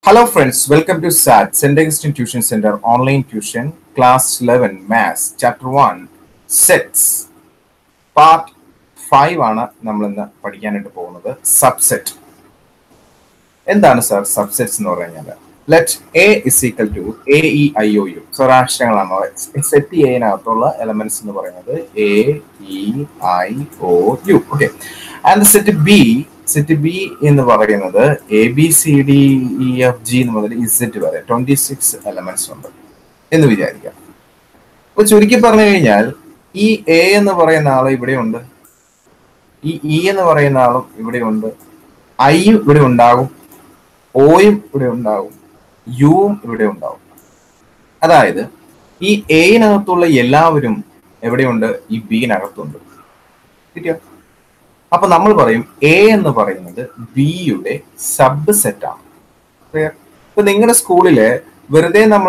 Hello friends, welcome to SAT, St. Augustine Tuition Center Online Tuition, Class 11 Maths, Chapter 1, Sets. Part 5 ആണ് നമ്മൾ ഇന്ന് പഠിക്കാനായിട്ട് പോകുന്നത് subset എന്താണ് സാർ സബ്സെറ്റ്സ് എന്ന് പറഞ്ഞാൽ let A is equal to A E I O U സ്വരാക്ഷരങ്ങളാണ് set എനകത്തുള്ള എലമെന്റ്സ് എന്ന് പറയുന്നത് A E I O U okay and set B set B എന്ന് പറയുന്നത് A B C D E F G മുതൽ Z വരെ twenty six elements ഉണ്ട് എന്ന് വിചാരിക്കാം അപ്പൊ ചുരുക്കി പറഞ്ഞു കഴിഞ്ഞാൽ ഈ എ എന്ന് പറയുന്ന ആള് ഇവിടെ ഉണ്ട് ഈ ഇ എന്ന് പറയുന്ന ആളും ഇവിടെ ഉണ്ട് ഐയും ഇവിടെ ഉണ്ടാകും ഓയും ഇവിടെ ഉണ്ടാകും യുവും ഇവിടെ ഉണ്ടാകും അതായത് ഈ എയിനകത്തുള്ള എല്ലാവരും എവിടെയുണ്ട് ഈ ബിയിനകത്തുണ്ട് കിട്ടിയോ അപ്പൊ നമ്മൾ പറയും എ എന്ന് പറയുന്നത് ബിയുടെ സബ് സെറ്റ് ആണ് ക്ലിയർ ഇപ്പൊ നിങ്ങളുടെ സ്കൂളില് വെറുതെ നമ്മൾ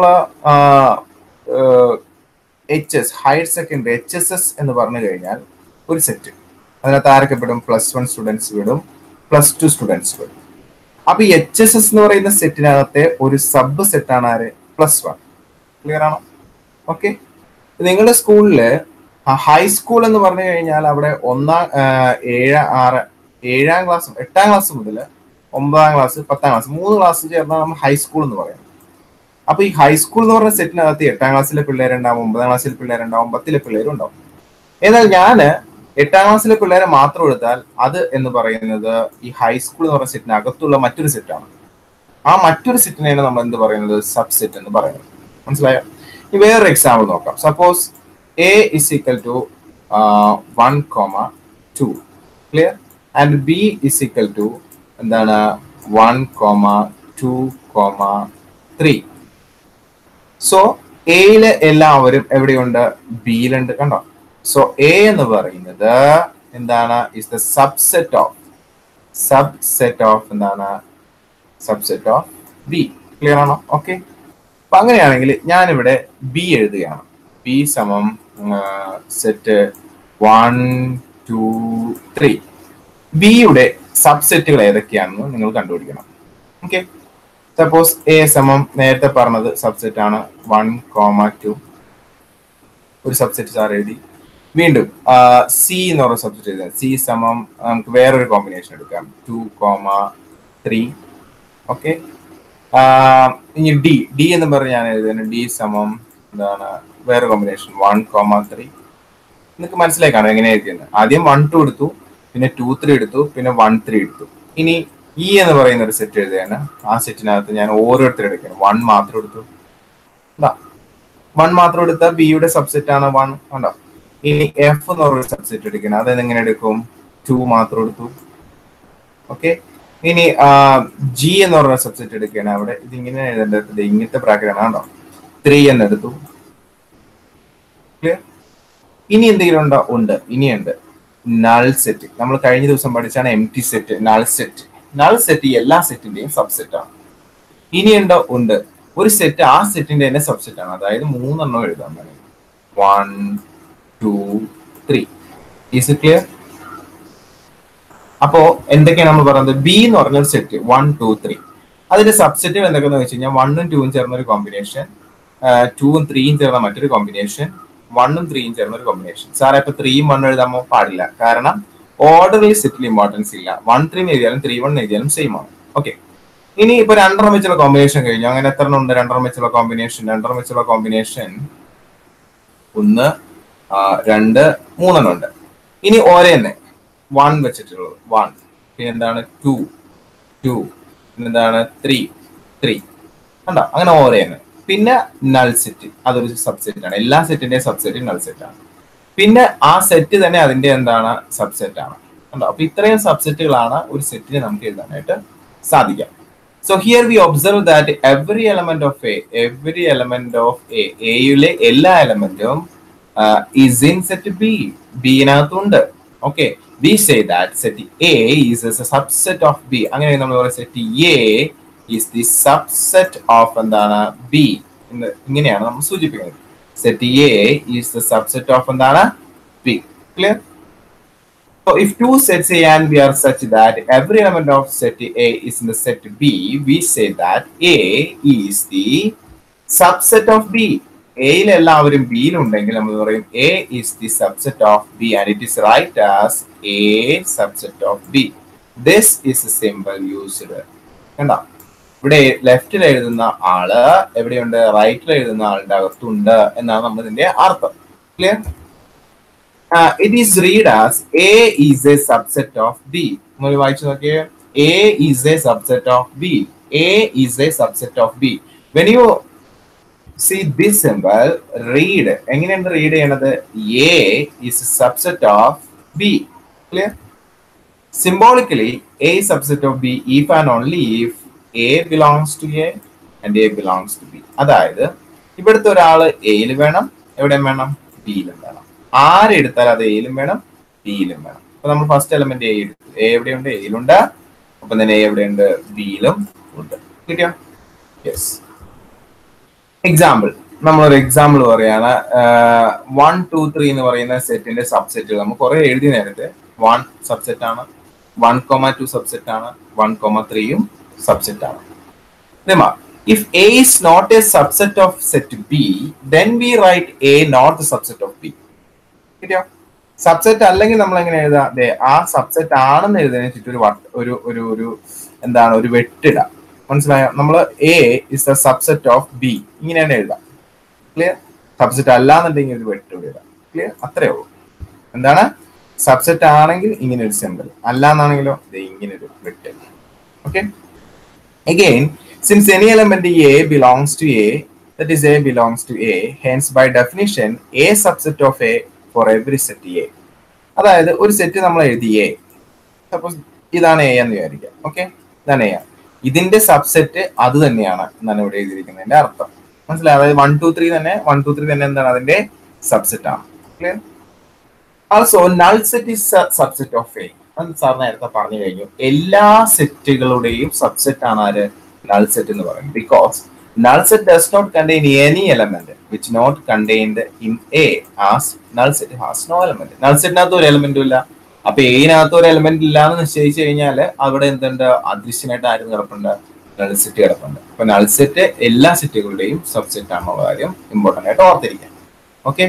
H S higher secondary H S S എന്ന് പറഞ്ഞു കഴിഞ്ഞാൽ ഒരു സെറ്റ് അതിനകത്ത് ആരൊക്കെ വിടും പ്ലസ് വൺ സ്റ്റുഡൻസ് വിടും പ്ലസ് ടു സ്റ്റുഡൻസ് വിടും അപ്പൊ ഈ എച്ച് എസ് എസ് എന്ന് പറയുന്ന സെറ്റിനകത്തെ ഒരു സബ് സെറ്റാണ് ആര് പ്ലസ് വൺ ക്ലിയർ ആണോ ഓക്കെ നിങ്ങളുടെ സ്കൂളില് ഹൈസ്കൂൾ എന്ന് പറഞ്ഞു കഴിഞ്ഞാൽ അവിടെ ഒന്നാം ഏഴ് ആറ് ഏഴാം ക്ലാസ് എട്ടാം ക്ലാസ് മുതൽ ഒമ്പതാം ക്ലാസ് പത്താം ക്ലാസ് മൂന്ന് ക്ലാസ് ചേർന്നാണ് നമ്മൾ ഹൈസ്കൂൾ എന്ന് പറയുന്നത് അപ്പൊ ഈ ഹൈസ്കൂൾ എന്ന് പറഞ്ഞ സെറ്റിനകത്ത് എട്ടാം ക്ലാസ്സിലെ പിള്ളേരുണ്ടാവും ഒമ്പതാം ക്ലാസ്സിലെ പിള്ളേരുണ്ടാവും പത്തിലെ പിള്ളേരും ഉണ്ടാവും എന്നാൽ ഞാന് എട്ടാം ക്ലാസ്സിലെ പിള്ളേരെ മാത്രം എടുത്താൽ അത് എന്ന് പറയുന്നത് ഈ ഹൈസ്കൂൾ എന്ന് പറയുന്ന സെറ്റിനകത്തുള്ള മറ്റൊരു സെറ്റാണ് ആ മറ്റൊരു സെറ്റിനെയാണ് നമ്മൾ എന്ത് പറയുന്നത് സബ് സെറ്റ് എന്ന് പറയുന്നത് മനസ്സിലായോ ഇനി വേറൊരു എക്സാമ്പിൾ നോക്കാം suppose A is equal to one comma two clear and B is equal to എന്താണ് one comma two comma three so എയില് എല്ലാവരും എവിടെയുണ്ട് ബിയിലുണ്ട് കണ്ടോ സോ എ എന്ന് പറയുന്നത് എന്താണ് is the subset of subset of എന്താണ് സബ്സെറ്റ് ഓഫ് ബി ക്ലിയർ ആണോ ഓക്കെ അപ്പൊ അങ്ങനെയാണെങ്കിൽ ഞാനിവിടെ ബി എഴുതുകയാണ് ബി സമം സെറ്റ് വൺ ടു ത്രീ ബിയുടെ സബ്സെറ്റുകൾ ഏതൊക്കെയാണെന്ന് നിങ്ങൾ കണ്ടുപിടിക്കണം ഓക്കെ സപ്പോസ് എ സമം നേരത്തെ പറഞ്ഞത് സബ്സെറ്റ് ആണ് വൺ കോമ ടു ഒരു സബ്സെറ്റ് സാർ എഴുതി വീണ്ടും സി എന്ന് പറയുന്ന സബ്ജക്ട് എഴുതാം സി സമം നമുക്ക് വേറൊരു കോമ്പിനേഷൻ എടുക്കാം ടു കോമ ത്രീ ഓക്കെ ഇനി ഡി ഡി എന്ന് പറഞ്ഞ് ഞാൻ എഴുതുന്നത് ഡി സമം എന്താണ് വേറെ കോമ്പിനേഷൻ വൺ കോമ ത്രീ നിങ്ങൾക്ക് മനസ്സിലായി കാണും എങ്ങനെ എഴുതിയെന്ന് ആദ്യം വൺ ടു എടുത്തു പിന്നെ ടു ത്രീ എടുത്തു പിന്നെ വൺ ത്രീ എടുത്തു ഇനി ഇ എന്ന് പറയുന്ന ഒരു സെറ്റ് എഴുതുകയാണ് ആ സെറ്റിനകത്ത് ഞാൻ ഓരോരുത്തരും എടുക്കണം വൺ മാത്രം എടുത്തു വൺ മാത്രം എടുത്താൽ ബിയുടെ സബ്സെറ്റ് ആണ് വൺ കണ്ടോ ഇനി എഫ് എന്ന് പറയുന്ന സബ്സെറ്റ് എടുക്കണം അത് എങ്ങനെ എടുക്കും ടു മാത്രം എടുത്തു ഓക്കെ ഇനി ജി എന്ന് പറയുന്ന സബ്സെറ്റ് എടുക്കുകയാണ് അവിടെ ഇതിങ്ങനെ എഴുതേണ്ടത് ഇങ്ങനത്തെ ബ്രാക്കറ്റാണ് കണ്ടോ ത്രീ എന്ന് എടുത്തു ക്ലിയർ ഇനി എന്തെങ്കിലും ഉണ്ടോ ഉണ്ട് ഇനിയുണ്ട് നൾ സെറ്റ് നമ്മൾ കഴിഞ്ഞ ദിവസം പഠിച്ചാണ് empty set null set null set എല്ലാ സെറ്റിന്റെയും സബ്സെറ്റ് ആണ് ഇനിയുണ്ടോ ഉണ്ട് ഒരു സെറ്റ് ആ സെറ്റിന്റെ തന്നെ സബ്സെറ്റ് ആണ് അതായത് മൂന്നെണ്ണം എഴുതാൻ വേണമെങ്കിൽ one two three is it clear അപ്പോ എന്തൊക്കെയാണ് നമ്മൾ പറയുന്നത് ബി എന്ന് പറഞ്ഞ ഒരു സെറ്റ് വൺ ടു ത്രീ അതിന്റെ സബ്സെറ്റുകൾ എന്തൊക്കെയാന്ന് വെച്ച് കഴിഞ്ഞാൽ വണ്ണും ടൂവും ചേർന്ന ഒരു കോമ്പിനേഷൻ ടൂവും ത്രീയും ചേർന്ന മറ്റൊരു കോമ്പിനേഷൻ വണ്ണും ത്രീയും ചേർന്ന ഒരു കോമ്പിനേഷൻ സാറേ ഇപ്പൊ ത്രീയും വണ്ണും എഴുതാമോ പാടില്ല കാരണം ഓർഡറിൽ സെറ്റിൽ ഇമ്പോർട്ടൻസ് ഇല്ല വൺ ത്രീ എഴുതിയാലും ത്രീ വൺ എഴുതിയാലും സെയിം ആണ് ഓക്കെ ഇനി ഇപ്പൊ രണ്ടെണ്ണം വെച്ചുള്ള കോമ്പിനേഷൻ കഴിഞ്ഞു അങ്ങനെ എത്ര ഉണ്ട് രണ്ടെണ്ണം വെച്ചുള്ള കോമ്പിനേഷൻ രണ്ടെണ്ണം വെച്ചുള്ള കോമ്പിനേഷൻ ഒന്ന് രണ്ട് മൂന്നെണ്ണം ഉണ്ട് ഇനി ഓരോ തന്നെ വൺ വെച്ചിട്ടുള്ളത് വൺ പിന്നെ എന്താണ് ടു ടു പിന്നെന്താണ് ത്രീ ത്രീ കണ്ടോ അങ്ങനെ ഓരോ തന്നെ പിന്നെ നൾ സെറ്റ് അതൊരു സബ്സെറ്റ് ആണ് എല്ലാ സെറ്റിന്റെയും സബ്സെറ്റ് നൾ സെറ്റ് ആണ് പിന്നെ ആ സെറ്റ് തന്നെ അതിന്റെ എന്താണ് സബ്സെറ്റ് ആണ് കണ്ടോ അപ്പൊ ഇത്രയും സബ്സെറ്റുകളാണ് ഒരു സെറ്റിന് നമുക്ക് എഴുതാനായിട്ട് സാധിക്കാം so here we observe that every element of A every element of A എയിലെ എല്ലാ എലമെന്റും ഈസ് ഇൻ സെറ്റ് ബി ബിനകത്തുണ്ട് okay we say that set A is a subset of B അങ്ങനെ നമ്മൾ പറയുന്നത് set A is the subset of എന്താണ് B എന്ന് ഇങ്ങനെയാണ് നമ്മൾ സൂചിപ്പിക്കുന്നത് set A is the subset of എന്താണ് B clear So if two sets A and B are such that every element of set A is in the set B, we say that A is the subset of B. എയിൽ എല്ലാവരും ബിയിൽ ഉണ്ടെങ്കിൽ നമ്മൾ പറയും A is the subset of B and it is write as a subset of B this is symbol used കണ്ടോ ഇവിടെ ലെഫ്റ്റിൽ എഴുതുന്ന ആള് എവിടെയുണ്ട് റൈറ്റിൽ എഴുതുന്ന ആളുടെ അകത്തുണ്ട് എന്നാണ് നമ്മൾ ഇതിന്റെ അർത്ഥം clear it is read as A is a subset of B നമ്മൾ വായിച്ചു നോക്കിയേ A is a subset of B A is a subset of B when you see this symbol read എങ്ങനെയാണ് റീഡ് ചെയ്യണത് A is subset of B clear symbolically a subset of b if and only if a belongs to a and a belongs to b അതായത് ഇവിടുത്തെ ഒരാള് എയിൽ വേണം എവിടെയും വേണം ബിയിലും വേണം ആരെടുത്താൽ അത് എയിലും വേണം ബിയിലും വേണം അപ്പൊ നമ്മൾ ഫസ്റ്റ് എലമെന്റ് എ എടുത്തു എ എവിടെയുണ്ട് എയിലുണ്ട് ഒപ്പം തന്നെ എ എവിടെയുണ്ട് ബിയിലും ഉണ്ട് കിട്ടിയോ യെസ് എക്സാമ്പിൾ നമ്മളൊരു എക്സാമ്പിൾ പറയാണ് വൺ ടു ത്രീ എന്ന് പറയുന്ന സെറ്റിന്റെ സബ്സെറ്റുകൾ നമ്മൾ കുറെ എഴുതി നേരത്തെ വൺ സബ്സെറ്റ് ആണ് വൺ കോമ ടു സബ്സെറ്റ് ആണ് വൺ കോമ ത്രീയും സബ്സെറ്റ് ആണ് if A is not a subset of set B, then we write A not the subset of B. കിട്ടിയോ സബ്സെറ്റ് അല്ലെങ്കിൽ നമ്മൾ എങ്ങനെ എഴുതാം ദേ ആ സബ്സെറ്റ് ആണെന്ന് എഴുതുന്നതിന് ചുറ്റും ഒരു വട്ട് ഒരു ഒരു ഒരു എന്താണ് ഒരു വെട്ടിടാം മനസ്സിലായോ നമ്മൾ A is the subset of B ഇങ്ങനെയാണ് എഴുതാം ക്ലിയർ സബ്സെറ്റ് അല്ല എന്നുണ്ടെങ്കിൽ ഒരു വെട്ടിവിടെ ഇടാം ക്ലിയർ അത്രേ ഉള്ളൂ എന്താണ് സബ്സെറ്റ് ആണെങ്കിൽ ഇങ്ങനെ ഒരു സിമ്പിൾ അല്ല എന്നാണെങ്കിലോ ദേ ഇങ്ങനെ ഒരു വെട്ട് okay again since any element a belongs to a that is a belongs to a hence by definition a subset of a for every set a അതായത് ഒരു സെറ്റ് നമ്മൾ എഴുതി എ സപ്പോസ് ഇതാണ് എ എന്ന് വിചാരിക്കാം ഓക്കെ ഇതാണ് A ഇതിന്റെ subset അത് തന്നെയാണ് എന്നാണ് ഇവിടെ എഴുതിയിരിക്കുന്നതിന്റെ അർത്ഥം മനസ്സിലായി അതായത് വൺ ടു ത്രീ തന്നെ വൺ ടു ത്രീ തന്നെ എന്താണ് അതിന്റെ സബ്സെറ്റ് ആണ് clear also null set is subset of A sir നേരത്തെ പറഞ്ഞു കഴിഞ്ഞു എല്ലാ സെറ്റുകളുടെയും സബ്സെറ്റ് ആണ് ആര് നൾ സെറ്റ് എന്ന് പറയുന്നത് because null set does not contain any element which not contained in A as null set has no element null സെറ്റിനകത്ത് ഒരു എലമെന്റും ഇല്ല അപ്പൊ എയിനകത്ത് ഒരു എലമെന്റ് ഇല്ല എന്ന് നിശ്ചയിച്ചു കഴിഞ്ഞാൽ അവിടെ എന്തുണ്ട് അദൃശ്യനായിട്ട് ആരും കിടപ്പുണ്ട് നൾ സെറ്റ് കിടപ്പുണ്ട് അപ്പൊ നൾ സെറ്റ് എല്ലാ സെറ്റുകളുടെയും സബ്സെറ്റ് ആണെന്നുള്ള കാര്യം ഇമ്പോർട്ടന്റ് ആയിട്ട് ഓർത്തിരിക്കാം ഓക്കെ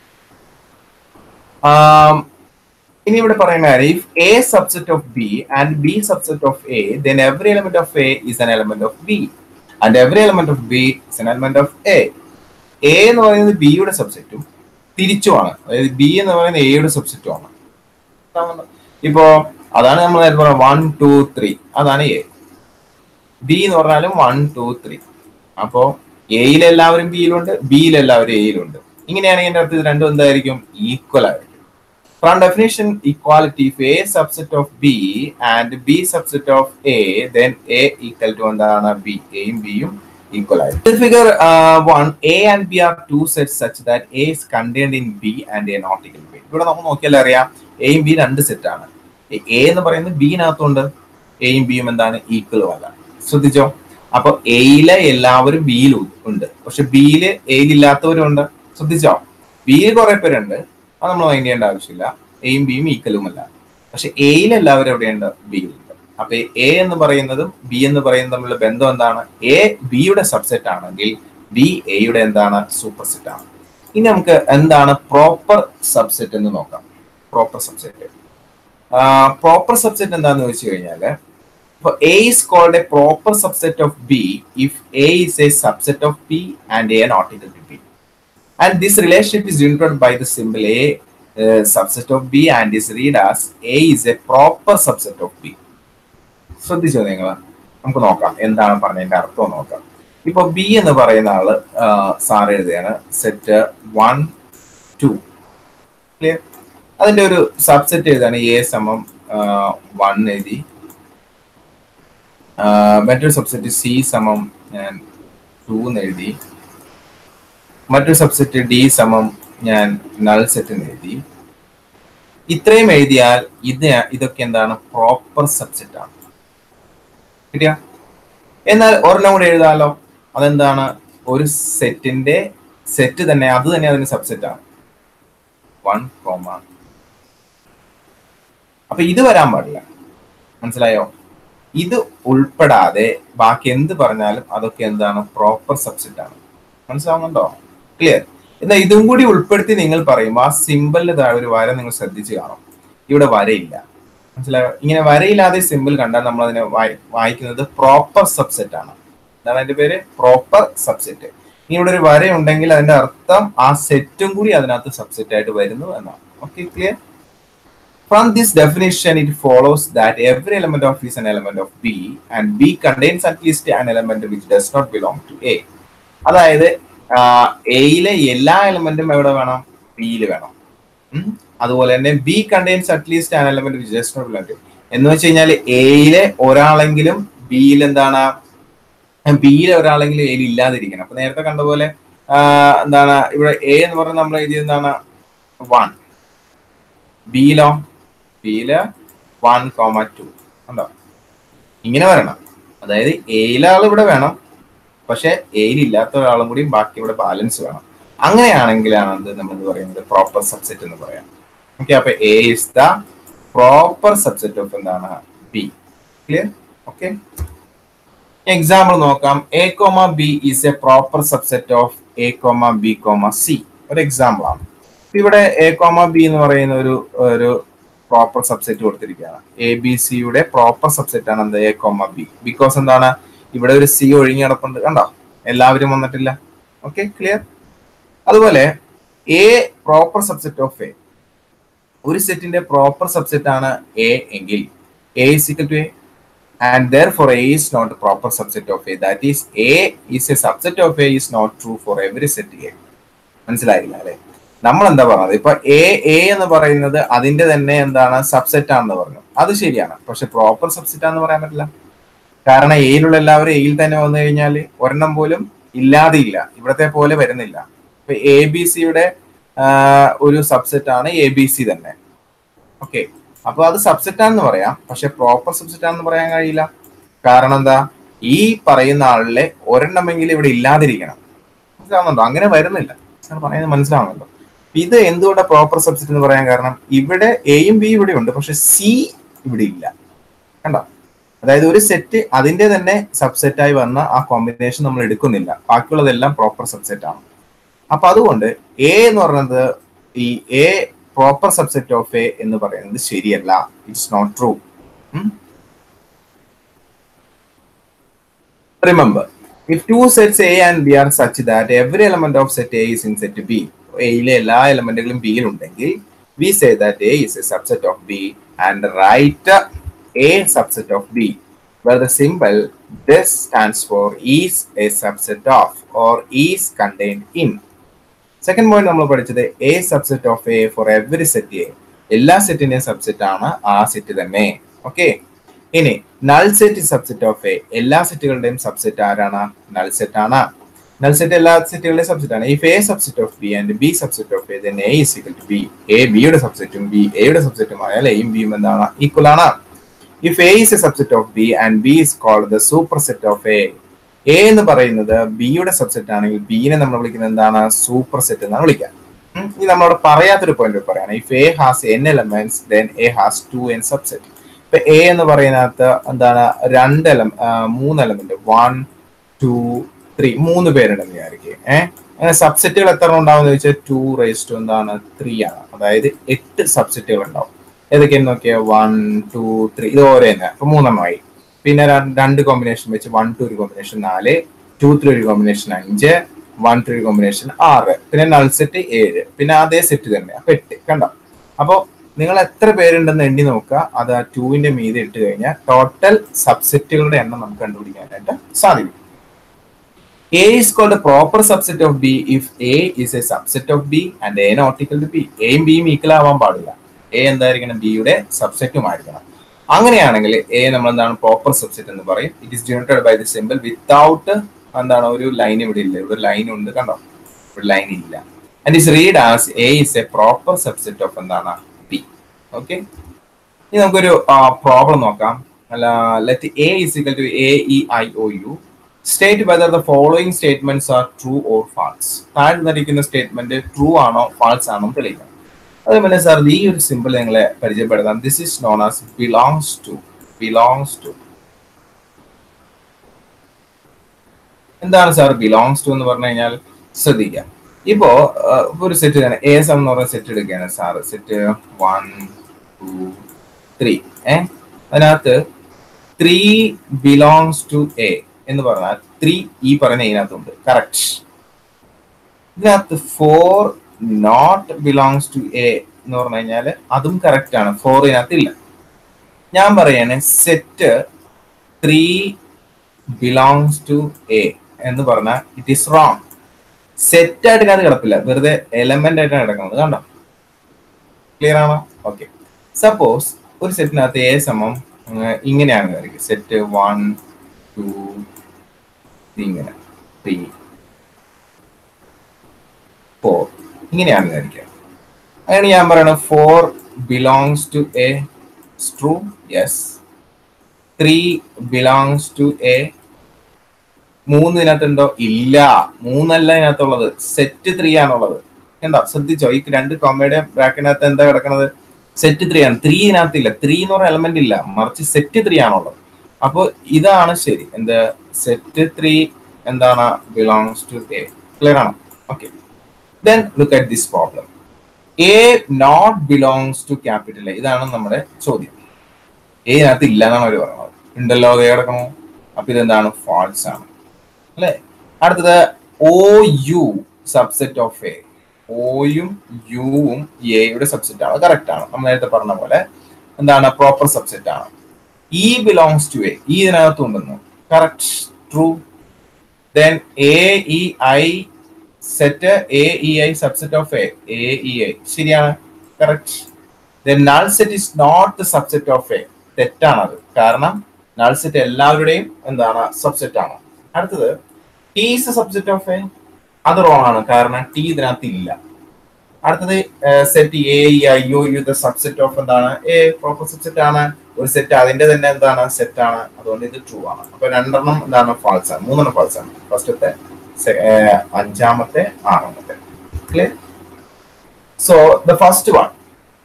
ഇനി ഇവിടെ പറയുന്ന കാര്യം if A subset of B and B subset of A then every element of A is an element of B and every element of B is an element of A A എന്ന് പറയുന്നത് ബിയുടെ സബ്സെറ്റും തിരിച്ചുമാണ് അതായത് B എന്ന് പറയുന്നത് എയുടെ സബ്സെറ്റും ആണ് ഇപ്പോ അതാണ് നമ്മൾ നേരത്തെ പറഞ്ഞ വൺ ടു ത്രീ അതാണ് എ ബി എന്ന് പറഞ്ഞാലും വൺ ടു ത്രീ അപ്പോ എയിൽ എല്ലാവരും ബിയിലുണ്ട് ബിയിൽ എല്ലാവരും എയിലുണ്ട് ഇങ്ങനെയാണെങ്കിൽ എന്റെ അർത്ഥം ഇത് രണ്ടും എന്തായിരിക്കും ഈക്വൽ ആയിരിക്കും From definition equality, if A subset of B and B subset of A, then A equal to എന്താണ് B. A യും B യും equal ആയിരിക്കും. In figure uh, 1, A and B are two sets such that A is contained in B and A not equal to B. ഇവിടെ നമുക്ക് നോക്കിയാൽ അറിയാം എയും B രണ്ട് സെറ്റ് ആണ് എ എന്ന് പറയുന്നത് ബിനകത്തുണ്ട് എയും ബിയും എന്താണ് ഈക്വലും അല്ല ശ്രദ്ധിച്ചോ അപ്പൊ എയിലെ എല്ലാവരും ബിയിൽ ഉണ്ട് പക്ഷെ ബിയില് എയിൽ ഇല്ലാത്തവരും ഉണ്ട് ശ്രദ്ധിച്ചോ ബിയിൽ കുറെ പേരുണ്ട് അത് നമ്മൾ മൈൻഡ് ചെയ്യേണ്ട ആവശ്യമില്ല എയും ബിയും ഈക്വലും അല്ല പക്ഷെ എയിൽ എല്ലാവരും എവിടെയുണ്ട് ബിയിലുണ്ട് അപ്പൊ എ എന്ന് പറയുന്നതും ബി എന്ന് പറയുന്നതും തമ്മിലുള്ള ബന്ധം എന്താണ് എ ബിയുടെ സബ്സെറ്റ് ആണെങ്കിൽ ബി എയുടെ എന്താണ് സൂപ്പർ സെറ്റ് ആണ് ഇനി നമുക്ക് എന്താണ് പ്രോപ്പർ സബ്സെറ്റ് എന്ന് നോക്കാം പ്രോപ്പർ സബ്സെറ്റ് പ്രോപ്പർ സബ്സെറ്റ് എന്താന്ന് ചോദിച്ചു കഴിഞ്ഞാല് ഇപ്പൊ A is called a proper subset of B if A is a subset of B and A not equal to B and this relationship is denoted by the symbol a uh, subset of b and is read as a is a proper subset of b ശ്രദ്ധിച്ചോ നിങ്ങൾ നമുക്ക് നോക്കാം എന്താണ് പറഞ്ഞതിന്റെ അർത്ഥം നോക്കാം ഇപ്പൊ B എന്ന് പറയുന്ന ആള് സാർ എഴുതുകയാണ് സെറ്റ് വൺ ടു ക്ലിയർ അതിന്റെ ഒരു സബ്സെറ്റ് എഴുതാണ് എ സമം വൺ എഴുതി മറ്റൊരു സബ്സെറ്റ് സി സമം ഞാൻ ടു എന്ന് എഴുതി മറ്റൊരു സബ്സെറ്റ് ഡി സമം ഞാൻ നൾ സെറ്റ് എന്ന് എഴുതി ഇത്രയും എഴുതിയാൽ ഇത് ഇതൊക്കെ എന്താണ് പ്രോപ്പർ സബ്സെറ്റ് ആണ് കിട്ടിയ എന്നാൽ ഒരെണ്ണം കൂടെ എഴുതാലോ അതെന്താണ് ഒരു സെറ്റിന്റെ സെറ്റ് തന്നെ അത് തന്നെ അതിന് സബ്സെറ്റ് ആണ് വൺ കോമ അപ്പൊ ഇത് വരാൻ പാടില്ല മനസ്സിലായോ ഇത് ഉൾപ്പെടാതെ ബാക്കി എന്ത് പറഞ്ഞാലും അതൊക്കെ എന്താണ് പ്രോപ്പർ സബ്സെറ്റ് ആണ് മനസ്സിലാവുന്നുണ്ടോ ക്ലിയർ എന്നാൽ ഇതും കൂടി ഉൾപ്പെടുത്തി നിങ്ങൾ പറയുമ്പോൾ ആ സിമ്പിളിന് താഴെ ഒരു വര നിങ്ങൾ ശ്രദ്ധിച്ച് കാണും ഇവിടെ വരയില്ല മനസ്സിലായോ ഇങ്ങനെ വരയില്ലാതെ സിമ്പിൾ കണ്ടാൽ നമ്മൾ അതിനെ വായി- വായിക്കുന്നത് പ്രോപ്പർ സബ്സെറ്റ് ആണ് എന്താണ് അതിന്റെ പേര് പ്രോപ്പർ സബ്സെറ്റ് ഇനി ഇവിടെ ഒരു വര ഉണ്ടെങ്കിൽ അതിന്റെ അർത്ഥം ആ സെറ്റും കൂടി അതിനകത്ത് സബ്സെറ്റ് ആയിട്ട് വരുന്നു എന്നാണ് okay clear From this definition, it follows that every element of is an element of B, and B contains at least an element which does not belong to A. അതായത് എയിലെ എല്ലാ എലമെന്റും എവിടെ വേണം ബിയിൽ വേണം ഉം. അതുപോലെ തന്നെ B contains at least an element which does not belong to എന്ന് വെച്ച് കഴിഞ്ഞാൽ എയിലെ ഒരാളെങ്കിലും ബിയിൽ എന്താണ് ബിയിലെ ഒരാളെങ്കിലും എയിൽ ഇല്ലാതിരിക്കണം അപ്പൊ നേരത്തെ കണ്ട പോലെ ആ, എന്താണ് ഇവിടെ എ എന്ന് പറഞ്ഞാൽ നമ്മൾ എഴുതിയത് എന്താണ് വൺ ബിയിലോ ബിയില് വൺ കോമ ടു ഉണ്ടോ ഇങ്ങനെ വരണം അതായത് എയിലെ ആൾ ഇവിടെ വേണം പക്ഷെ എയിൽ ഇല്ലാത്ത ഒരാളും കൂടി ബാക്കി ഇവിടെ ബാലൻസ് വേണം അങ്ങനെയാണെങ്കിലാണ് എന്ത് നമ്മൾ പറയുന്നത് പ്രോപ്പർ സബ്സെറ്റ് എന്ന് പറയാം ഓക്കെ അപ്പൊ A is the proper subset of എന്താണ് ബി ക്ലിയർ ഓക്കെ എക്സാമ്പിൾ നോക്കാം A comma B is a proper subset of A comma B comma C ഒരു എക്സാമ്പിൾ ആണ് ഇവിടെ എ കോമ ബി എന്ന് പറയുന്ന ഒരു ഒരു പ്രോപ്പർ സബ്സെറ്റ് കൊടുത്തിരിക്കുകയാണ് എ ബി സിയുടെ പ്രോപ്പർ സബ്സെറ്റ് ആണ് എന്ത് എ കോമ ബി ബിക്കോസ് എന്താണ് ഇവിടെ ഒരു സി ഒഴിഞ്ഞു കിടപ്പുണ്ട് കണ്ടോ എല്ലാവരും വന്നിട്ടില്ല ഓക്കെ ക്ലിയർ അതുപോലെ A proper subset of A ഒരു സെറ്റിന്റെ പ്രോപ്പർ സബ്സെറ്റ് ആണ് എ എങ്കിൽ A is equal to A and therefore A is not a proper subset of A. That is, A is a subset of A is not true for every set A. മനസ്സിലായില്ല അല്ലെ നമ്മൾ എന്താ പറഞ്ഞത് ഇപ്പൊ A A എന്ന് പറയുന്നത് അതിന്റെ തന്നെ എന്താണ് സബ്സെറ്റ് ആണെന്ന് പറഞ്ഞു അത് ശരിയാണ് പക്ഷെ പ്രോപ്പർ സബ്സെറ്റ് ആണെന്ന് പറയാൻ പറ്റില്ല കാരണം എയിലുള്ള എല്ലാവരും എയിൽ തന്നെ വന്നു കഴിഞ്ഞാൽ ഒരെണ്ണം പോലും ഇല്ലാതെ ഇല്ല ഇവിടത്തെ പോലെ വരുന്നില്ല ഇപ്പൊ എ ബി സിയുടെ ഒരു സബ്സെറ്റ് ആണ് എ ബി സി തന്നെ ഓക്കെ അപ്പൊ അത് സബ്സെറ്റ് ആണെന്ന് പറയാം പക്ഷെ പ്രോപ്പർ സബ്സെറ്റ് ആണെന്ന് പറയാൻ കഴിയില്ല കാരണം എന്താ ഈ പറയുന്ന ആളിലെ ഒരെണ്ണമെങ്കിലും ഇവിടെ ഇല്ലാതിരിക്കണം മനസ്സിലാവുന്നുണ്ടോ അങ്ങനെ വരുന്നില്ല സാർ പറയുന്നത് മനസ്സിലാവുന്നുണ്ടോ ഇത് എന്തുകൊണ്ടാണ് പ്രോപ്പർ സബ്സെറ്റ് എന്ന് പറയാൻ കാരണം ഇവിടെ എയും ബി ഇവിടെ ഉണ്ട് പക്ഷെ സി ഇവിടെ ഇല്ല കണ്ടോ അതായത് ഒരു സെറ്റ് അതിന്റെ തന്നെ സബ്സെറ്റ് ആയി വന്ന ആ കോമ്പിനേഷൻ നമ്മൾ എടുക്കുന്നില്ല ബാക്കിയുള്ളതെല്ലാം പ്രോപ്പർ സബ്സെറ്റ് ആണ് അപ്പൊ അതുകൊണ്ട് എ എന്ന് പറയുന്നത് ഈ A proper subset of A എന്ന് പറയുന്നത് ശരിയല്ല it's not true remember if two sets A and B are such that every element of set A is in set B എയിലെ എല്ലാ എലമെന്റുകളും ബിയിൽ ഉണ്ടെങ്കിൽ we say that A is a subset of B and write A subset of B where the symbol this stands for is a subset of or is contained in second point നമ്മൾ പഠിച്ചത് A subset of A for every set A എല്ലാ സെറ്റിന്റെയും subset ആണ് ആ set തന്നെ okay ഇനി null set subset of A എല്ലാ സെറ്റുകളുടെയും സബ്സെറ്റ് ആരാണ് നൾ സെറ്റ് ആണ് നൾ സെറ്റ് എല്ലാ സെറ്റുകളുടെയും സബ്സെറ്റ് ആണ് if A subset of B and B subset of A then A is equal to B A ബിയുടെ സബ്സെറ്റും ബി എയുടെ സബ്സെറ്റും ആയാൽ എയും ബിയും എന്താണ് ഈക്വൽ ആണ് if A is a subset of B and B is called the superset of A A എന്ന് പറയുന്നത് ബിയുടെ സബ്സെറ്റ് ആണെങ്കിൽ ബിനെ നമ്മൾ വിളിക്കുന്നത് എന്താണ് സൂപ്പർ സെറ്റ് എന്നാണ് വിളിക്കുക ഉം. ഇനി നമ്മളോട് പറയാത്തൊരു പോയിന്റ് പറയാണ് if A has N elements then A has two N subset ഇപ്പൊ എ എന്ന് പറയുന്നതിനകത്ത് എന്താണ് രണ്ട് എലം ആ, മൂന്ന് എലമെന്റ് വൺ ടു ത്രീ മൂന്ന് പേരുണ്ടെന്ന് വിചാരിക്കുക ഏഹ് അങ്ങനെ സബ്സെറ്റുകൾ എത്ര ഉണ്ടാവും എന്ന് ചോദിച്ചാൽ ടു റേസ് ടു എന്താണ് ത്രീ ആണ് അതായത് എട്ട് സബ്സെറ്റുകൾ ഉണ്ടാവും ഏതൊക്കെയെന്ന് നോക്കിയാൽ വൺ ടു ത്രീ ഇത് ഓരോ തന്നെ അപ്പൊ മൂന്നെണ്ണമായി പിന്നെ ര- രണ്ട് കോമ്പിനേഷൻ വെച്ച് വൺ ടു ഒരു കോമ്പിനേഷൻ നാല് ടു ത്രീ ഒരു കോമ്പിനേഷൻ അഞ്ച് വൺ ടു ഒരു കോമ്പിനേഷൻ ആറ് പിന്നെ നൾ സെറ്റ് ഏഴ് പിന്നെ അതേ സെറ്റ് തന്നെ അപ്പൊ എട്ട് കണ്ടോ അപ്പൊ നിങ്ങൾ എത്ര പേരുണ്ടെന്ന് എണ്ണി നോക്കുക അത് ആ ടൂവിന്റെ മീതെ ഇട്ട് കഴിഞ്ഞാൽ ടോട്ടൽ സബ്സെറ്റുകളുടെ എണ്ണം നമുക്ക് കണ്ടുപിടിക്കാനായിട്ട് സാധിക്കും A is called a proper subset of B if A is a subset of B and A not equal to B. A യും ബിയും ഈക്വൽ ആവാൻ പാടില്ല എ എന്തായിരിക്കണം ബിയുടെ സബ്സെറ്റും ആയിരിക്കണം അങ്ങനെയാണെങ്കിൽ എ നമ്മൾ എന്താണ് പ്രോപ്പർ സബ്സെറ്റ് എന്ന് പറയും it is denoted by the simple without എന്താണ് ഒരു ലൈൻ ഇവിടെ ഇല്ല ഇവിടെ ലൈൻ ഉണ്ട് കണ്ടോ ഇവിടെ ലൈൻ ഇല്ല and is read as A is a proper subset of എന്താണ് ബി ഓക്കെ ഇനി നമുക്കൊരു പ്രോബ്ലം നോക്കാം അല്ല let A is equal to A E I O U state whether the following statements are true or false താഴെ തന്നിരിക്കുന്ന statement true ആണോ false ആണോ എന്ന് തെളിയിക്കണം അതേപോലെ സാർ ഈ ഒരു സിമ്പിൾ നിങ്ങളെ പരിചയപ്പെടുത്താം this is known as belongs to belongs to എന്താണ് സാർ ബിലോങ്സ് ടു എന്ന് പറഞ്ഞു കഴിഞ്ഞാൽ ശ്രദ്ധിക്കാം ഇപ്പോ അഹ് ഇപ്പൊ ഒരു സെറ്റ് തന്നെ എ സം എന്ന് പറഞ്ഞ സെറ്റ് എടുക്കുകയാണ് sir set one two three A അതിനകത്ത് ത്രീ ബിലോങ്സ് ടു എ എന്ന് പറഞ്ഞാൽ ത്രീ ഈ പറയുന്ന ഇതിനകത്തുണ്ട് കറക്റ്റ് ഇതിനകത്ത് four not belongs to A എന്ന് പറഞ്ഞു കഴിഞ്ഞാൽ അതും കറക്റ്റ് ആണ് ഫോർ ഇതിനകത്ത് ഇല്ല ഞാൻ പറയാണ് set three belongs to A എന്ന് പറഞ്ഞാൽ ഇറ്റ് ഈസ് റോങ് സെറ്റ് ആയിട്ട് ഇതിനകത്ത് കിടപ്പില്ല വെറുതെ എലമെന്റ് ആയിട്ടാണ് കിടക്കുന്നത് കണ്ടോ ക്ലിയർ ആണോ ഓക്കെ സപ്പോസ് ഒരു സെറ്റിനകത്ത് എ സമം ഉം, ഇങ്ങനെയാണ് വിചാരിക്കുക സെറ്റ് വൺ ടു ഇങ്ങനെ ത്രീ ഫോർ ഇങ്ങനെയാണ് വിചാരിക്കുക അങ്ങനെ ഞാൻ പറയണത് four belongs to A true yes three belongs to A മൂന്ന് ഇതിനകത്തുണ്ടോ ഇല്ല മൂന്നല്ല ഇതിനകത്തുള്ളത് സെറ്റ് ത്രീ ആണുള്ളത് എന്താ ശ്രദ്ധിച്ചോ ഈ രണ്ട് കോമയുടെ ബ്രാക്കിനകത്ത് എന്താ കിടക്കുന്നത് സെറ്റ് ത്രീ ആണ് ത്രീ ഇതിനകത്തില്ല ത്രീ എന്ന് പറഞ്ഞ എലമെന്റ് ഇല്ല മറിച്ച് സെറ്റ് ത്രീ ആണുള്ളത് അപ്പോൾ ഇതാണ് ശരി എന്ത് സെറ്റ് ത്രീ എന്താണ് ബിലോങ്സ് ടു എ ക്ലിയർ ആണോ okay then look at this problem A not belongs to capital A ഇതാണ് നമ്മുടെ ചോദ്യം എ ഇതിനകത്ത് ഇല്ല എന്നാണ് അവർ പറയുന്നത് ഉണ്ടല്ലോ അത് കിടക്കണോ അപ്പൊ ഇതെന്താണ് ഫാൾസ് ആണ് അല്ലെ അടുത്തത് O U subset of A ഓയും യുവും എയുടെ സബ്സെറ്റ് ആണ് കറക്റ്റ് ആണ് നമ്മൾ നേരത്തെ പറഞ്ഞ പോലെ എന്താണ് പ്രോപ്പർ സബ്സെറ്റ് ആണ് ഇ ബിലോങ്സ് ടു എ ഈ ഇതിനകത്ത് ഉണ്ടെന്നു correct true then A E I set A E I subset of A A E I ശരിയാണ് correct then null set is not the subset of A തെറ്റാണത് കാരണം null set എല്ലാവരുടെയും എന്താണ് subset ആണ് അടുത്തത് T is subset of A അത് wrong ആണ് കാരണം ടി ഇതിനകത്ത് ഇല്ല അടുത്തത് set A E I O U the subset of എന്താണ് എ പ്രോപ്പർ സബ്സെറ്റ് ആണ് ഒരു സെറ്റ് അതിന്റെ തന്നെ എന്താണ് സെറ്റ് ആണ് അതുകൊണ്ട് ഇത് ട്രൂ ആണ് അപ്പൊ രണ്ടെണ്ണം എന്താണ് ഫാൾസ് ആണ് മൂന്നെണ്ണം ഫാൾസ് ആണ് ഫസ്റ്റത്തെ അഞ്ചാമത്തെ ആറാമത്തെ clear so the first one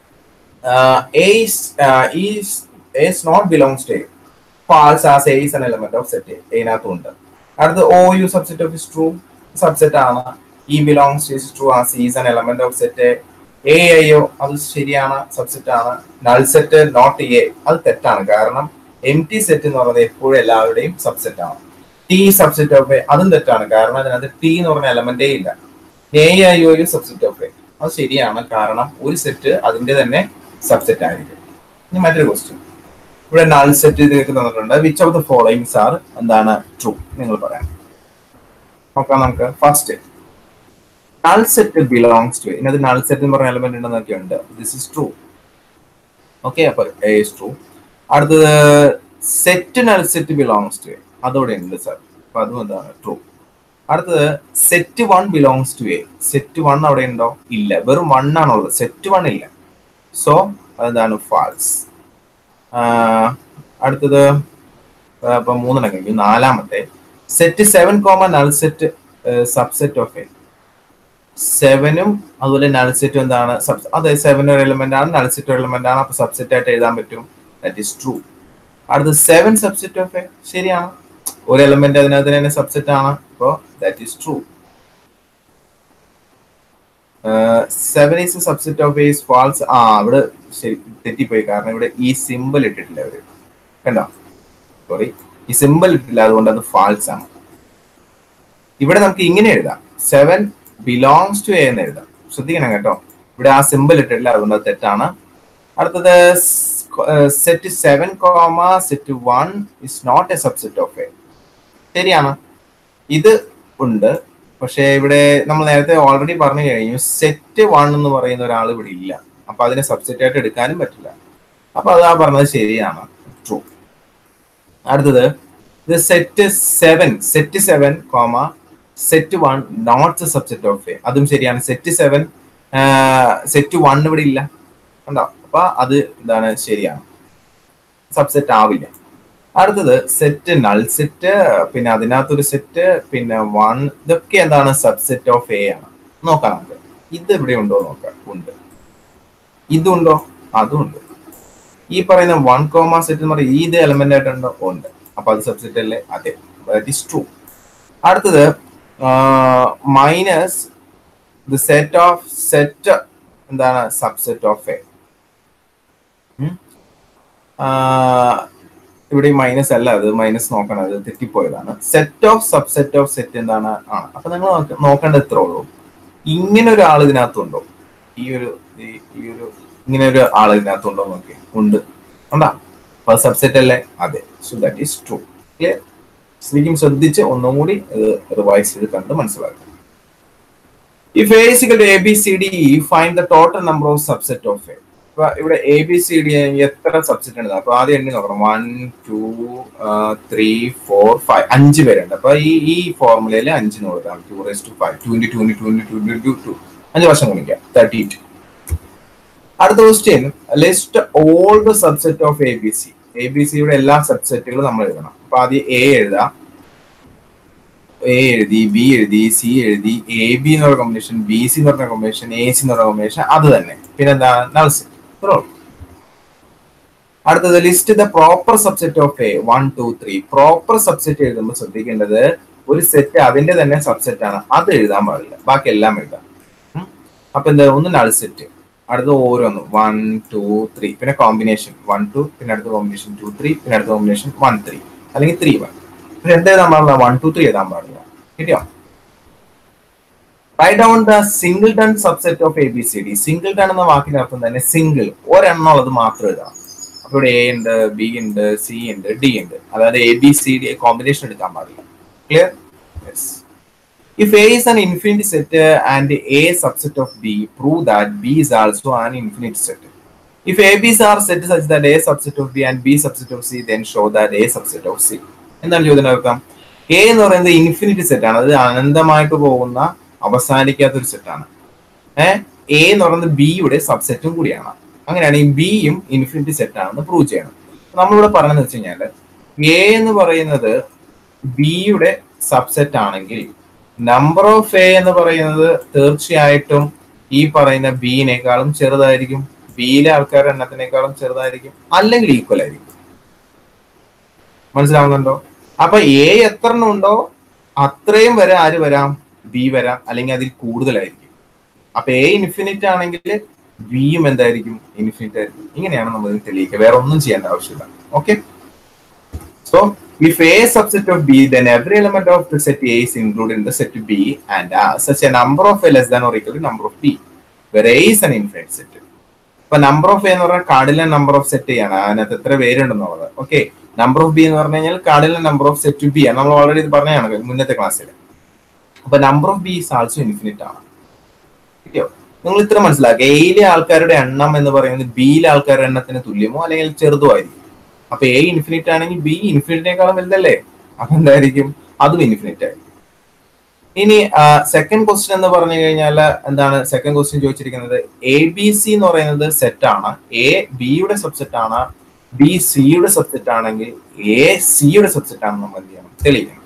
A is is not belongs to A. False as A is an element of set A. അതിനകത്തുണ്ട് അടുത്ത O U subset of is true subset ആണ് E belongs to is true as E is an element of set A. A I O അത് ശരിയാണ് subset ആണ് null set not A അത് തെറ്റാണ് കാരണം M empty set എന്ന് പറയുന്നത് എപ്പോഴും എല്ലാവരുടെയും സബ്സെറ്റ് ആണ് ടി സബ്സെറ്റ് ഓഫ് എ അതും തെറ്റാണ് കാരണം അതിനകത്ത് ടി എന്ന് പറഞ്ഞ എലമെന്റേ ഇല്ല A I O subset of A അത് ശരിയാണ് കാരണം ഒരു സെറ്റ് അതിന്റെ തന്നെ സബ്സെറ്റ് ആയിരിക്കും ഇനി മറ്റൊരു ക്വസ്റ്റ്യൻ ഇവിടെ നൾ സെറ്റ് നിങ്ങൾക്ക് തന്നിട്ടുണ്ട് which of the followings are എന്താണ് ട്രൂ നിങ്ങൾ പറയാം നോക്കാം നമുക്ക് first null set belongs to ഇതിനകത്ത് നൾ സെറ്റ് എന്ന് പറഞ്ഞ എലമെന്റ് ഉണ്ടെന്നൊക്കെ ഉണ്ട് ദിസ് ഇസ് ട്രൂ ഓക്കെ അപ്പൊ എ ഇസ് ട്രൂ അടുത്തത് set null set belongs to അതോടെ ഉണ്ട് സർ അപ്പൊ അതും എന്താണ് ട്രൂ അടുത്തത് set one belongs to A set one അവിടെ ഉണ്ടോ ഇല്ല വെറും വൺ ആണുള്ളത് സെറ്റ് വൺ ഇല്ല സോ അതെന്താണ് ഫാൾസ് അടുത്തത് അപ്പൊ മൂന്നെണ്ണം കഴിഞ്ഞു നാലാമത്തെ set seven comma null set subset of A സെവനും അതുപോലെ നൾ സെറ്റും എന്താണ് അതെ സെവൻ ഒരു എലിമെന്റ് ആണ് നൾ സെറ്റ് ഒരു എലിമെന്റ് ആണ് അപ്പൊ സബ്സെറ്റ് ആയിട്ട് എഴുതാൻ പറ്റും ദാറ്റ് ഈസ് ട്രൂ അടുത്തത് സെവൻ സബ്സെറ്റ് ഓഫ് എ ശരിയാണ് ഒരു എലിമെന്റ് അതിനകത്ത് തന്നെ സബ്സെറ്റ് ആണ് അപ്പോൾ that is true seven is subset of is false ആ ഇവിടെ ശരി തെറ്റിപ്പോയി കാരണം ഇവിടെ ഈ സിമ്പിൾ ഇട്ടിട്ടില്ല അവര് കണ്ടോ സോറി ഈ സിമ്പിൾ ഇട്ടില്ല അതുകൊണ്ട് അത് ഫാൾസ് ആണ് ഇവിടെ നമുക്ക് ഇങ്ങനെ എഴുതാം സെവൻ ബിലോങ്സ് ടു എ എന്ന് എഴുതാം ശ്രദ്ധിക്കണം കേട്ടോ ഇവിടെ ആ സിമ്പിൾ ഇട്ടിട്ടില്ല അതുകൊണ്ട് അത് തെറ്റാണ് അടുത്തത് set seven comma set one is not a subset of A ശരിയാണ് ഇത് ഉണ്ട് പക്ഷെ ഇവിടെ നമ്മൾ നേരത്തെ ഓൾറെഡി പറഞ്ഞു കഴിഞ്ഞു സെറ്റ് വൺ എന്ന് പറയുന്ന ഒരാൾ ഇവിടെ ഇല്ല അപ്പൊ അതിനെ സബ്സെറ്റ് ആയിട്ട് എടുക്കാനും പറ്റില്ല അപ്പൊ അതാ പറഞ്ഞത് ശരിയാണ് ട്രൂ അടുത്തത് ഇത് set seven set seven comma set one not subset of A അതും ശരിയാണ് സെറ്റ് സെവൻ സെറ്റ് വൺ ഇവിടെ ഇല്ല കണ്ടോ അപ്പൊ അത് എന്താണ് ശരിയാണ് സബ്സെറ്റ് ആവില്ല അടുത്തത് സെറ്റ് നൾ സെറ്റ് പിന്നെ അതിനകത്തൊരു സെറ്റ് പിന്നെ വൺ ഇതൊക്കെ എന്താണ് സബ്സെറ്റ് ഓഫ് എ ആണ് നോക്കാം നമുക്ക് ഇത് ഇവിടെ ഉണ്ടോ നോക്കാം ഉണ്ട് ഇതുണ്ടോ അതും ഉണ്ട് ഈ പറയുന്ന വൺ കോമ സെറ്റ് എന്ന് പറയുന്നത് ഇത് എലമെന്റ് ആയിട്ടുണ്ടോ ഉണ്ട് അപ്പൊ അത് സബ്സെറ്റ് അല്ലേ അതെ ദാറ്റ് ഈസ് ട്രൂ അടുത്തത് minus the set of set എന്താണ് സബ്സെറ്റ് ഓഫ് എ ഇവിടെ മൈനസ് അല്ല അത് മൈനസ് നോക്കണം അത് തെറ്റിപ്പോയതാണ് set of subset of set എന്താണ് ആണ് അപ്പൊ നിങ്ങൾ നോക്കേണ്ടത് എത്ര ഉള്ളൂ ഇങ്ങനെ ഒരു ആൾ ഇതിനകത്തുണ്ടോ ഈ ഒരു ഈ- ഈ ഒരു ഇങ്ങനെ ഒരു ആൾ ഇതിനകത്തുണ്ടോ നോക്കി ഉണ്ട് ഉണ്ടാ അപ്പൊ സബ്സെറ്റ് അല്ലേ അതെ so that is true clear ശരിക്കും ശ്രദ്ധിച്ച് ഒന്നും കൂടി റിവൈസ് ചെയ്ത് കണ്ട് മനസ്സിലാക്കുക If A is equal to A, B, C, D, find the total number of subset of A. അപ്പൊ ഇവിടെ എ ബി സി ഡി എത്ര സബ്സെറ്റ് ഉണ്ട് അപ്പൊ ആദ്യം എണ്ണി നോക്കണം one two three four five അഞ്ച് പേരുണ്ട് അപ്പൊ ഈ ഈ ഫോർമുലയിൽ അഞ്ചിന് കൊടുക്കാം two raise two five twenty twenty twenty twenty two two അഞ്ച് വർഷം ഗുണിക്കാം തേർട്ടി എയ്റ്റ് അടുത്ത question list all the subset of A B C A B സിയുടെ എല്ലാ സബ്സെറ്റുകളും നമ്മൾ എഴുതണം അപ്പൊ ആദ്യം എ എഴുതാം എ എഴുതി ബി എഴുതി സി എഴുതി എ ബി എന്ന് പറഞ്ഞ കോമ്പിനേഷൻ ബി സി എന്ന് പറഞ്ഞ കോമ്പിനേഷൻ എ സി എന്ന് പറഞ്ഞ കോമ്പിനേഷൻ അത് തന്നെ പിന്നെ എന്താ നൾ സെറ്റ് അടുത്തത് list the proper subset of A one two three proper subset എഴുതുമ്പോൾ ശ്രദ്ധിക്കേണ്ടത് ഒരു സെറ്റ് അതിന്റെ തന്നെ സബ്സെറ്റ് ആണ് അത് എഴുതാൻ പാടില്ല ബാക്കി എല്ലാം എഴുതാം ഉം. അപ്പൊ എന്താ ഒന്ന് നൾ സെറ്റ് അടുത്ത ഓരോന്ന് വൺ ടു ത്രീ പിന്നെ കോമ്പിനേഷൻ വൺ ടു പിന്നെ അടുത്ത കോമ്പിനേഷൻ ടു ത്രീ പിന്നെ അടുത്ത കോമ്പിനേഷൻ വൺ ത്രീ അല്ലെങ്കിൽ ത്രീ വൺ പക്ഷെ എന്ത് എഴുതാൻ പാടില്ല വൺ ടു ത്രീ എഴുതാൻ പാടില്ല കിട്ടിയോ write down the singleton subset of A B C D singleton എന്ന വാക്കിന്റെ അർത്ഥം തന്നെ സിംഗിൾ ഒരെണ്ണം ഉള്ളത് മാത്രം എഴുതാം അപ്പൊ ഇവിടെ എ ഉണ്ട് ബി ഉണ്ട് സി ഉണ്ട് ഡി ഉണ്ട് അതായത് A B C D combination എടുക്കാൻ പാടില്ല clear yes If A is an infinity set uh, and A subset of B, prove that B is also an infinity set. If A, B are set such that A subset of B and B subset of C, then show that A subset of C. എന്താണ് ചോദ്യം അർത്ഥം A എന്ന് പറയുന്നത് infinity set ആണ് അത് അനന്തമായിട്ട് പോകുന്ന അവസാനിക്കാത്ത ഒരു സെറ്റാണ് ഏഹ് എ എന്ന് പറയുന്നത് ബിയുടെ സബ്സെറ്റും കൂടിയാണ് അങ്ങനെയാണെങ്കിൽ ബിയും ഇൻഫിനിറ്റി സെറ്റ് ആണെന്ന് പ്രൂവ് ചെയ്യണം നമ്മളിവിടെ പറഞ്ഞതെന്ന് വെച്ച് കഴിഞ്ഞാൽ എ എന്ന് പറയുന്നത് ബിയുടെ സബ്സെറ്റ് ആണെങ്കിൽ നമ്പർ ഓഫ് എ എന്ന് പറയുന്നത് തീർച്ചയായിട്ടും ഈ പറയുന്ന ബിയിനേക്കാളും ചെറുതായിരിക്കും ബിയിലെ ആൾക്കാരുടെ എണ്ണത്തിനേക്കാളും ചെറുതായിരിക്കും അല്ലെങ്കിൽ ഈക്വൽ ആയിരിക്കും മനസ്സിലാവുന്നുണ്ടോ അപ്പൊ എ എത്ര എണ്ണം ഉണ്ടോ അത്രയും വരെ ആര് വരാം ബി വരാം അല്ലെങ്കിൽ അതിൽ കൂടുതലായിരിക്കും അപ്പൊ എ ഇൻഫിനിറ്റ് ആണെങ്കിൽ ബിയും എന്തായിരിക്കും ഇൻഫിനിറ്റ് ആയിരിക്കും ഇങ്ങനെയാണ് നമ്മൾ ഇത് തെളിയിക്കുക വേറെ ഒന്നും ചെയ്യേണ്ട ആവശ്യമില്ല okay so if A is subset of B, then every element of the set A is included in the set B and uh, such a number of A less than or equal to number of B, where A is an infinite set. ഇപ്പൊ number of A എന്ന് പറഞ്ഞാൽ കാർഡിലെ number of set ആണ് അതിനകത്ത് എത്ര പേരുണ്ടെന്നുള്ളത് okay number of B എന്ന് പറഞ്ഞു കഴിഞ്ഞാൽ കാർഡിലെ നമ്പർ ഓഫ് സെറ്റ് ബി ആണ് നമ്മൾ ഓൾറെഡി ഇത് പറഞ്ഞതാണ് മുന്നത്തെ ക്ലാസ്സിൽ അപ്പൊ number of B is also infinite ആണ് കിട്ടിയോ നിങ്ങൾ ഇത്ര മനസ്സിലാക്കുക എയിലെ ആൾക്കാരുടെ എണ്ണം എന്ന് പറയുന്നത് ബിയിലെ ആൾക്കാരുടെ എണ്ണത്തിന് തുല്യമോ അല്ലെങ്കിൽ ചെറുതോ ആയിരിക്കും അപ്പൊ എ ഇൻഫിനിറ്റ് ആണെങ്കിൽ ബി ഇൻഫിനിറ്റിനേക്കാളും വലുതല്ലേ അപ്പൊ എന്തായിരിക്കും അതും ഇൻഫിനിറ്റ് ആയിരിക്കും ഇനി സെക്കൻഡ് ക്വസ്റ്റ്യൻ എന്ന് പറഞ്ഞു കഴിഞ്ഞാൽ എന്താണ് സെക്കൻഡ് ക്വസ്റ്റ്യൻ ചോദിച്ചിരിക്കുന്നത് എ ബി സി എന്ന് പറയുന്നത് സെറ്റ് ആണ് എ ബിയുടെ സബ്സെറ്റ് ആണ് ബി സിയുടെ സബ്സെറ്റ് ആണെങ്കിൽ എ സിയുടെ സബ്സെറ്റ് ആണെന്ന് നമ്മൾ എന്ത് ചെയ്യണം തെളിയിക്കണം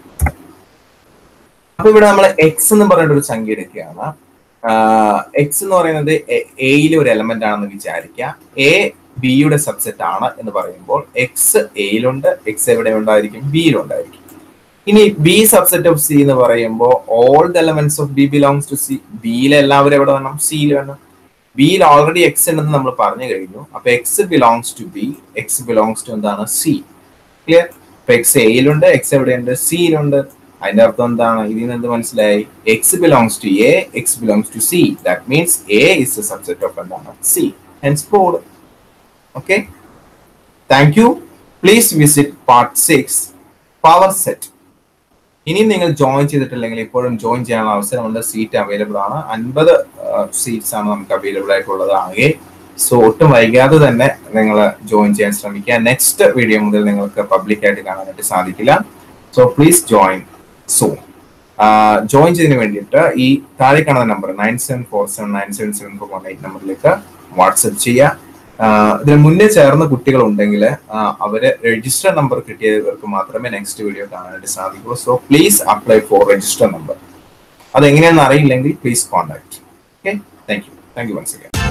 അപ്പൊ ഇവിടെ നമ്മൾ എക്സ് എന്ന് പറഞ്ഞിട്ട് ഒരു സംഖ്യ എടുക്കുകയാണ് എക്സ് എന്ന് പറയുന്നത് എയിലെ ഒരു എലമെന്റ് ആണെന്ന് വിചാരിക്കുക എ ബിയുടെ സബ്സെറ്റ് ആണ് എന്ന് പറയുമ്പോൾ എക്സ് എയിലുണ്ട് എക്സ് എവിടെ ഉണ്ടായിരിക്കും ബിയിലുണ്ടായിരിക്കും ഇനി ബി സബ്സെറ്റ് ഓഫ് സി എന്ന് പറയുമ്പോൾ all the elements of B belongs to C ബിയിലെ എല്ലാവരും എവിടെ വേണം സിയിൽ വേണം ബിയിൽ ഓൾറെഡി എക്സ് ഉണ്ടെന്ന് നമ്മൾ പറഞ്ഞു കഴിഞ്ഞു അപ്പൊ X belongs to B X belongs to എന്താണ് സി ക്ലിയർ അപ്പൊ എക്സ് എയിലുണ്ട് എക്സ് എവിടെയുണ്ട് സിയിലുണ്ട് അതിന്റെ അർത്ഥം എന്താണ് ഇതിൽ നിന്ന് എന്ത് മനസ്സിലായി X belongs to A X belongs to C that means A is a subset of എന്താണ് C hence proved okay thank you please visit part 6 power set ഇനിയും നിങ്ങൾ ജോയിൻ ചെയ്തിട്ടില്ലെങ്കിൽ ഇപ്പോഴും ജോയിൻ ചെയ്യാനുള്ള അവസരമുണ്ട് സീറ്റ് അവൈലബിൾ ആണ് അൻപത് സീറ്റ്സ് ആണ് നമുക്ക് അവൈലബിൾ ആയിട്ടുള്ളത് ആകെ സോ ഒട്ടും വൈകാതെ തന്നെ നിങ്ങൾ ജോയിൻ ചെയ്യാൻ ശ്രമിക്കുക നെക്സ്റ്റ് വീഡിയോ മുതൽ നിങ്ങൾക്ക് പബ്ലിക് ആയിട്ട് കാണാനായിട്ട് സാധിക്കില്ല so please join soon join ചെയ്തതിന് വേണ്ടിയിട്ട് ഈ താഴെ കാണുന്ന number nine seven four seven nine seven seven four one eight നമ്പറിലേക്ക് വാട്സപ്പ് ചെയ്യുക ഇതിന് മുന്നേ ചേർന്ന കുട്ടികൾ ഉണ്ടെങ്കിൽ അവര് രജിസ്റ്റർ നമ്പർ കിട്ടിയവർക്ക് മാത്രമേ നെക്സ്റ്റ് വീഡിയോ കാണാനായിട്ട് സാധിക്കൂ so please apply for register number അതെങ്ങനെയാണെന്ന് അറിയില്ലെങ്കിൽ please contact okay thank you thank you once again